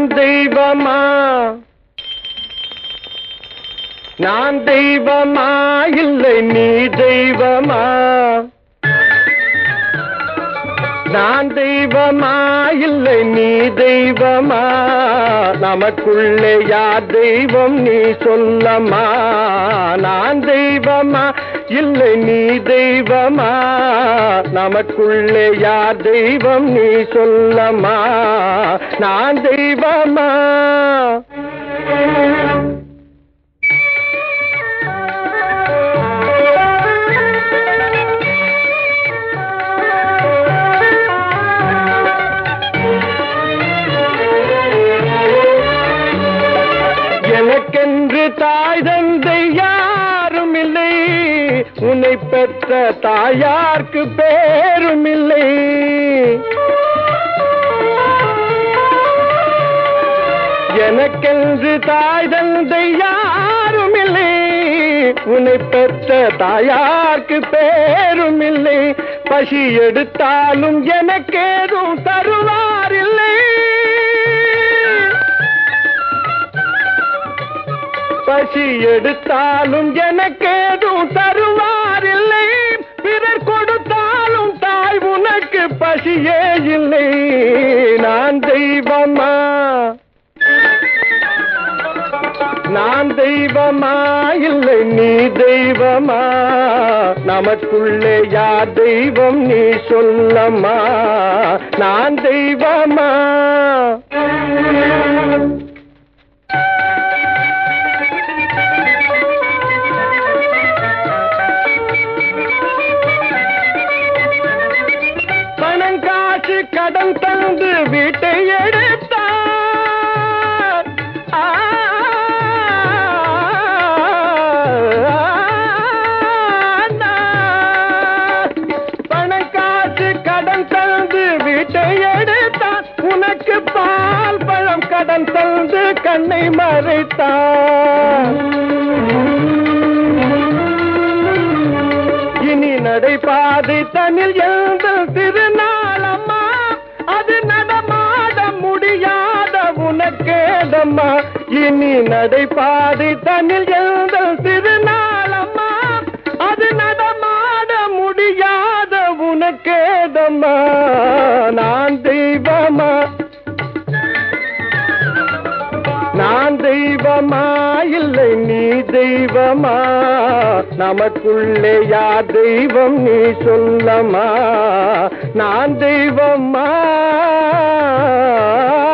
நான் தெய்வமா நான் தெய்வமா இல்லை நீ தெய்வமா நான் தெய்வமா இல்லை நீ தெய்வமா நமக்குள்ளே யார் தெய்வம் நீ சொல்லம்மா நான் தெய்வமா இல்லை நீ தெய்வமா நமக்குள்ளே யார் தெய்வம் நீ சொல்லம்மா நான் தெய்வமா எனக்கென்று தாய் தந்தை யாரும் இல்லை உன்னை பெற்ற தாயார்க்கு பேரும் இல்லை எனக்கென்று தாய் தந்தை யாரும் இல்லை உன்னை பெற்ற தாயார்க்கு பேரும் இல்லை பசி எடுத்தாலும் எனக்கேதும் தருவார் இல்லை பசி எடுத்தாலும் எனக்கேதும் தருவார் இல்லை பிறர் கொடுத்தாலும் தாய் உனக்கு பசியே இல்லை நான் தெய்வமா நான் தெய்வமா இல்லை நீ தெய்வமா நமக்குள்ளே யார் தெய்வம் நீ சொல்லம்மா நான் தெய்வமா பணம் காசு கடன் தந்து வீட்டை எடுத்தார் ஆ, பணம் காசு கடன் தந்து வீட்டை எடுத்தார் உனக்கு பால் பழம் கடன் தந்து கண்ணை மறைத்தார் இனி நடைபாதை தனில் எழுந்த திருநாளம்மா அது நடமாட முடியாத உனக்கேதம்மா இனி நடைபாதை தனில் எழுந்த திருநாளம்மா அது நடமாட முடியாத உனக்கேதம்மா நான் தெய்வமா நான் தெய்வமா இல்லை நீ தெய்வமா நமக்குள்ளே யார் தெய்வம் நீ சொல்லம்மா நான் தெய்வமா